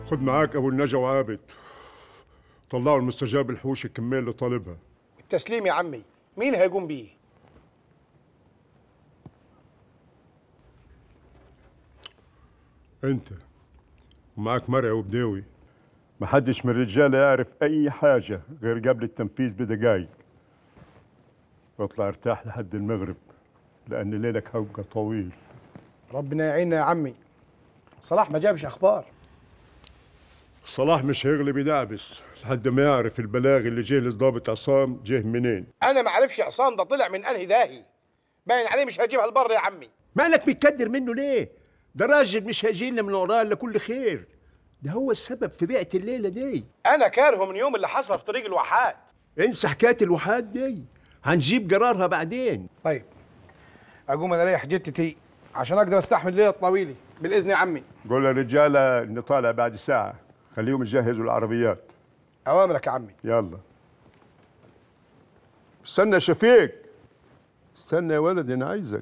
خد معاك ابو النجا وعابد طلعوا المستجاب الحوش الكمية اللي طالبها التسليم يا عمي مين هيقوم بيه انت ومعاك مرعي وبداوي محدش من الرجالة يعرف أي حاجة غير قبل التنفيذ بدقايق واطلع ارتاح لحد المغرب لأن ليلك هيبقى طويل ربنا يعيننا يا عمي صلاح ما جابش اخبار صلاح مش هيغلب يدعبس لحد ما يعرف البلاغ اللي جه لضابط عصام جه منين انا ما عرفش عصام ده طلع من انهي داهي باين عليه مش هجيبها البر يا عمي مالك متكدر منه ليه؟ ده راجل مش هيجي لنا من وراه الا كل خير ده هو السبب في بيعة الليلة دي انا كارهه من يوم اللي حصل في طريق الواحات انسى حكاية الوحاد دي هنجيب قرارها بعدين طيب اقوم انا اريح جتتي عشان اقدر استحمل الليله الطويله بالاذن يا عمي قول للرجالة إني طالع بعد ساعة خليهم يجهزوا العربيات اوامرك يا عمي يلا استنى يا شفيق استنى يا ولد أنا عايزك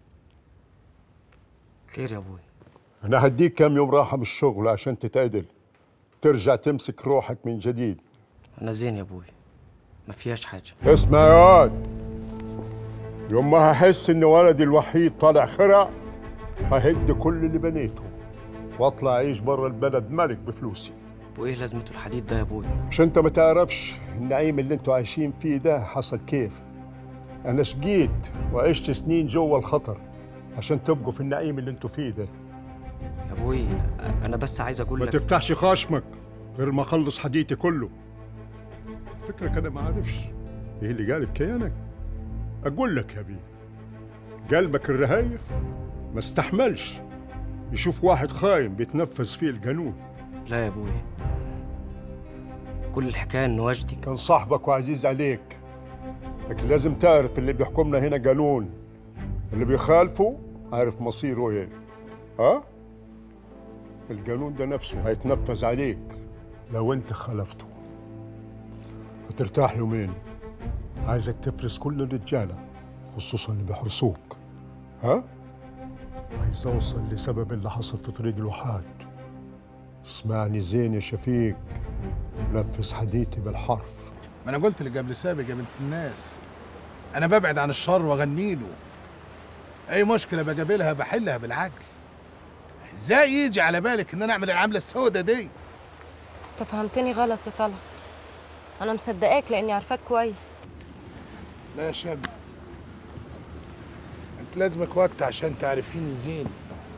خير يا ابوي أنا هديك كام يوم راحة من الشغل عشان تتعدل ترجع تمسك روحك من جديد انا زين يا ابوي ما فيهاش حاجه اسمع يا واد يوم ما هحس ان ولدي الوحيد طالع خرع ههد كل اللي بنيته واطلع اعيش بره البلد ملك بفلوسي وايه لازمته الحديد ده يا ابوي مش انت ما تعرفش النعيم اللي انتوا عايشين فيه ده حصل كيف انا شقيت وعشت سنين جوه الخطر عشان تبقوا في النعيم اللي انتوا فيه ده يا ابوي انا بس عايز اقول ما لك تفتحش خشمك غير ما اخلص حديثي كله فكرك انا ما عارفش ايه اللي قالب كيانك اقول لك يا بيه قلبك الرهايف ما استحملش يشوف واحد خاين بيتنفذ فيه القانون لا يا ابوي كل الحكايه ان وجدي كان صاحبك وعزيز عليك لكن لازم تعرف اللي بيحكمنا هنا قانون اللي بيخالفه عارف مصيره ايه ها القانون ده نفسه هيتنفذ عليك لو انت خالفته هترتاح يومين عايزك تفرس كل الرجاله خصوصا اللي بيحرسوك ها عايز اوصل لسبب اللي حصل في طريق الوحاد اسمعني زين يا شفيق نفذ حديثي بالحرف ما انا قلت لك قبل سابق يا بنت الناس انا ببعد عن الشر واغني له اي مشكله بقابلها بحلها بالعقل ازاي يجي على بالك ان انا اعمل العمله السوداء دي انت فهمتني غلط يا طلعت انا مصدقاك لاني عارفاك كويس لا يا شاب انت لازمك وقت عشان تعرفيني زين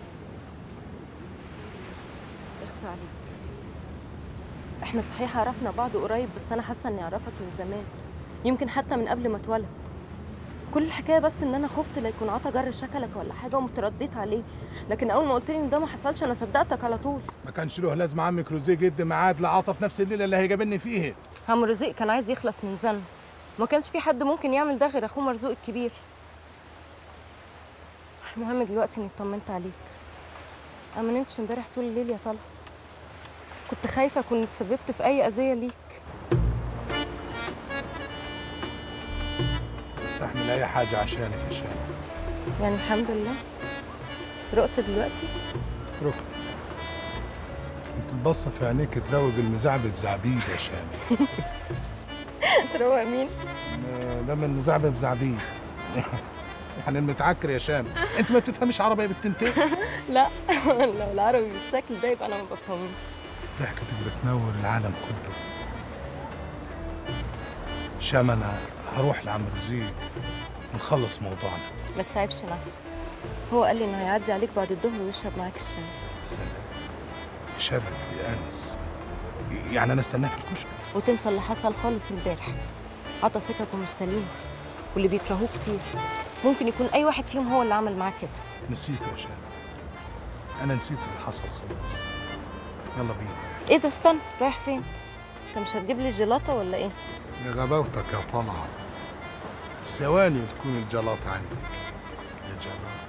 ارسى عليك احنا صحيح عرفنا بعض قريب بس انا حاسه اني اعرفك من زمان يمكن حتى من قبل ما اتولد كل الحكايه بس ان انا خفت لا يكون عطا جر شكلك ولا حاجه وقمت رديت عليه لكن اول ما قلت لي ان ده ما حصلش انا صدقتك على طول ما كانش له لازمه عمك روزيه جد ميعاد لعاطف نفس الليله اللي هيقابلني فيها هم رزق كان عايز يخلص من ذنب ما كانش في حد ممكن يعمل ده غير اخوه مرزوق الكبير المهم دلوقتي اني اطمنت عليك انا ما نمتش امبارح طول الليل يا طلع كنت خايفه اكون اتسببت في اي اذيه ليك استحمل اي حاجه عشانك يا شاب يعني الحمد لله رقت دلوقتي ركت انت البصه في عينيك تروج المزعبب زعبيب يا شام تروق مين ده من مزعبب زعبيب يعني المتعكر يا شام انت ما بتفهمش عربي يا بالتنتين لا لو العربي بالشكل ده يبقى انا ما بفهموش ضحكتك بتنور العالم كله شام انا هروح لعم رزيق ونخلص موضوعنا ما تتعبش نفسك هو قال لي انه هيعدي عليك بعد الظهر ويشرب معاك الشاي سلام يشرف يأنس يعني انا استناه في الكشك وتنسى اللي حصل خالص امبارح عطى سكك ومش سليم واللي بيكرهوه كتير ممكن يكون اي واحد فيهم هو اللي عمل معاه كده نسيته يا شام انا نسيت اللي حصل خلاص يلا بينا ايه ده استنى رايح فين انت مش هتجيب لي جيلاطه ولا ايه يا غباوتك يا طلعت ثواني وتكون الجلاطة عندك يا جلاطة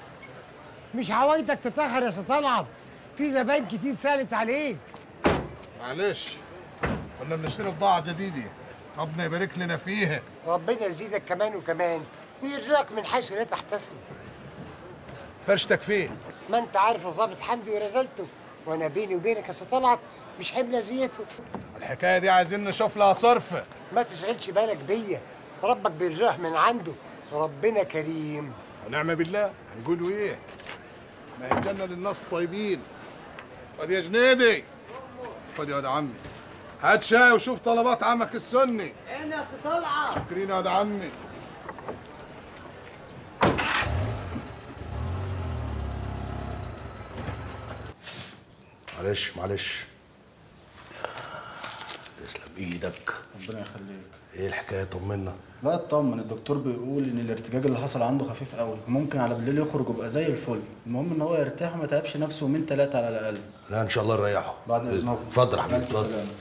مش عوايدك تتاخر يا سي طلعت في زباين كتير سالت عليك معلش كنا بنشتري بضاعة جديدة ربنا يبارك لنا فيها ربنا يزيدك كمان وكمان ويرزقك من حيث لا تحتسب فرشتك فين؟ ما انت عارف الظابط حمدي ورزلته وانا بيني وبينك يا ست طلعت مش حمل زيته الحكاية دي عايزين نشوف لها صرفة ما تشغلش بالك بيا ربك بيرزقه من عنده ربنا كريم ونعم بالله هنقولوا ايه؟ ما هي الجنة للناس الطيبين خد يا جنيدي خد يا واد عمي هات شاي وشوف طلبات عمك السني انا يا ست طلعت شكرين يا واد عمي معلش معلش تسلم ايدك ربنا يخليك ايه الحكايه طمنا لا اطمن الدكتور بيقول ان الارتجاج اللي حصل عنده خفيف قوي ممكن على بالليل يخرج يبقى زي الفل المهم ان هو يرتاح وما يتعبش نفسه يومين ثلاثه على الاقل لا ان شاء الله نريحه بعد اذنكم اتفضل يا حبيبي ألف اتفضل سلامة.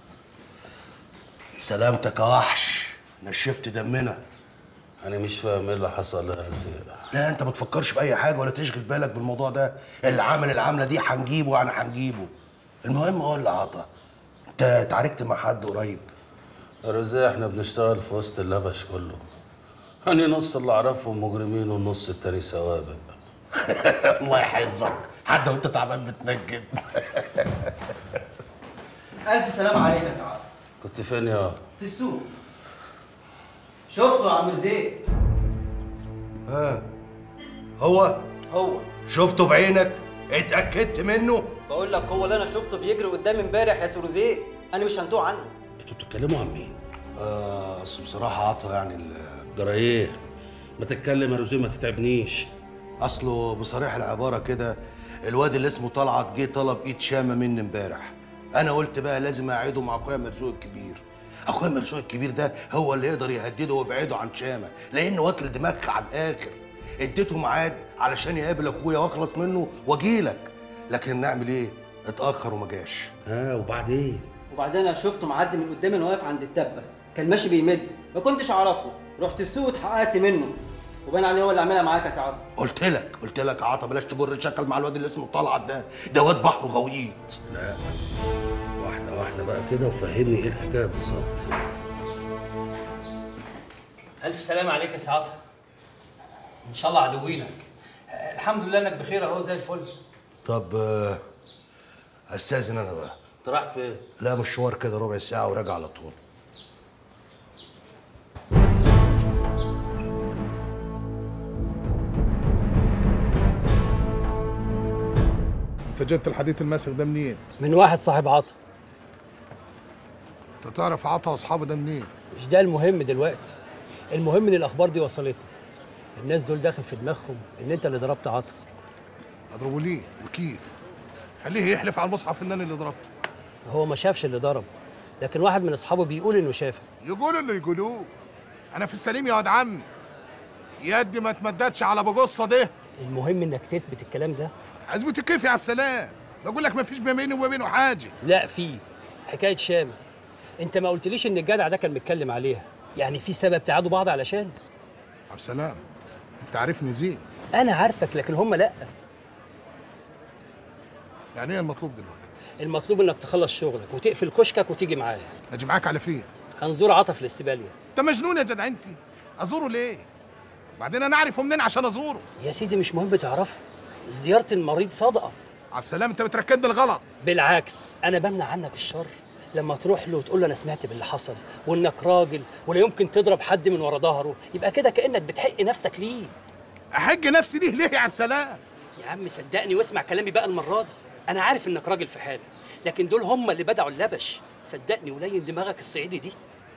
سلامتك يا وحش نشفت دمنا انا مش فاهم ايه اللي حصل يا زين لا انت ما تفكرش في اي حاجه ولا تشغل بالك بالموضوع ده اللي عمل العمله دي هنجيبه انا هنجيبه المهم هو اللي عطى انت اتعاركت مع حد قريب رزاق احنا بنشتغل في وسط اللبش كله انا نص اللي اعرفهم مجرمين والنص التاني سوابق الله يحفظك حتى وانت تعبان بتنجد ألف سلام عليك يا سعاد كنت فين يا في السوق شفته يا عم زيد ها هو هو شفته بعينك اتاكدت منه بقول لك هو اللي انا شفته بيجري قدامي امبارح يا سوروزيه انا مش هنتوه عنه انتوا بتتكلموا عن مين آه اصل بصراحه عطى يعني ال- جرى ايه ما تتكلم يا روزيه ما تتعبنيش اصله بصريح العباره كده الواد اللي اسمه طلعت جه طلب ايد شامه مني امبارح انا قلت بقى لازم اقعده مع اخويا مرزوق الكبير اخويا مرزوق الكبير ده هو اللي يقدر يهدده ويبعده عن شامه لانه واكل دماغك على الاخر اديته ميعاد علشان يقابل اخويا واخلص منه واجيلك لكن نعمل ايه اتاخر وما جاش ها وبعدين وبعدين انا شفته معدي من قدامي وانا واقف عند التبه كان ماشي بيمد ما كنتش اعرفه رحت السوق اتحققت منه وبان عليه هو اللي عاملها معاك يا سعاد قلت لك قلت لك يا عطا بلاش تجر شكل مع الواد اللي اسمه طلعت ده ده واد بحر غويط لا واحده واحده بقى كده وفهمني ايه الحكايه بالظبط ألف سلامة عليك يا سعادة إن شاء الله عدوينك آه، الحمد لله إنك بخير أهو زي الفل طب آه، استاذن انا بقى انت رايح فين لا مشوار كده ربع ساعه وراجع على طول انت جبت الحديث الماسخ ده منين؟ من واحد صاحب عطا انت تعرف عطا واصحابه ده منين؟ مش ده المهم دلوقتي المهم إن الأخبار دي وصلتني الناس دول داخل في دماغهم إن أنت اللي ضربت عطا اضربه ليه؟ وكيف؟ خليه يحلف على المصحف ان انا اللي ضربته هو ما شافش اللي ضربه لكن واحد من أصحابه بيقول إنه شافه يقولوا اللي يقولوه انا في السليم يا واد عمي يدي ما تمددش على ابو جصه ده المهم إنك تثبت الكلام ده اثبت كيف يا عبد السلام بقول لك ما فيش ما بيني وما بينه حاجه لا في حكاية شامة أنت ما قلتليش إن الجدع ده كان متكلم عليها يعني في سبب تعادوا بعض علشان عبد السلام انت عارفني زين أنا عارفك لكن هم لأ يعني ايه المطلوب دلوقتي المطلوب إنك تخلص شغلك وتقفل كشكك وتيجي معايا اجي معاك على فين هنزور عطا في الاستبالية انت مجنون يا جدع انت ازوره ليه بعدين انا اعرفه منين عشان ازوره يا سيدي مش مهم تعرفه زيارة المريض صدقة عبد السلام انت بتركبني الغلط بالعكس أنا بمنع عنك الشر لما تروح له وتقول له أنا سمعت باللي حصل وإنك راجل ولا يمكن تضرب حد من ورا ظهره يبقى كده كأنك بتحق نفسك ليه احج نفسي ليه ليه يا عبد السلام يا عم صدقني واسمع كلامي بقى المرة دي أنا عارف إنك راجل في حالك لكن دول هم اللي بدعوا اللبش صدقني ولين دماغك الصعيدي دي